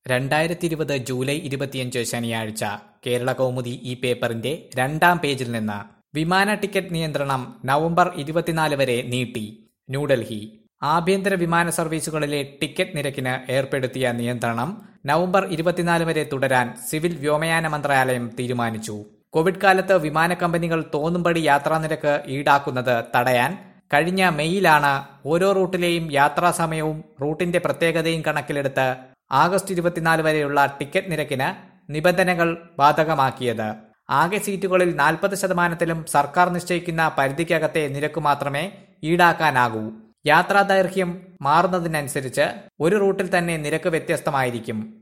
രണ്ടായിരത്തി ഇരുപത് ജൂലൈ ഇരുപത്തിയഞ്ച് ശനിയാഴ്ച കേരള കൗമുദി ഈ പേപ്പറിന്റെ രണ്ടാം പേജിൽ നിന്ന് വിമാന ടിക്കറ്റ് നിയന്ത്രണം നവംബർ ഇരുപത്തിനാല് വരെ നീട്ടി ന്യൂഡൽഹി ആഭ്യന്തര വിമാന സർവീസുകളിലെ ടിക്കറ്റ് നിരക്കിന് ഏർപ്പെടുത്തിയ നിയന്ത്രണം നവംബർ ഇരുപത്തിനാല് വരെ തുടരാൻ സിവിൽ വ്യോമയാന മന്ത്രാലയം തീരുമാനിച്ചു കോവിഡ് കാലത്ത് വിമാന കമ്പനികൾ തോന്നുംപടി യാത്രാ നിരക്ക് ഈടാക്കുന്നത് തടയാൻ കഴിഞ്ഞ മെയ്യിലാണ് ഓരോ റൂട്ടിലെയും യാത്രാ സമയവും റൂട്ടിന്റെ പ്രത്യേകതയും കണക്കിലെടുത്ത് ആഗസ്റ്റ് ഇരുപത്തിനാല് വരെയുള്ള ടിക്കറ്റ് നിരക്കിന് നിബന്ധനകൾ ബാധകമാക്കിയത് ആകെ സീറ്റുകളിൽ നാൽപ്പത് ശതമാനത്തിലും സർക്കാർ നിശ്ചയിക്കുന്ന പരിധിക്കകത്തെ നിരക്ക് മാത്രമേ ഈടാക്കാനാകൂ യാത്രാ ദൈർഘ്യം മാറുന്നതിനനുസരിച്ച് ഒരു റൂട്ടിൽ തന്നെ നിരക്ക് വ്യത്യസ്തമായിരിക്കും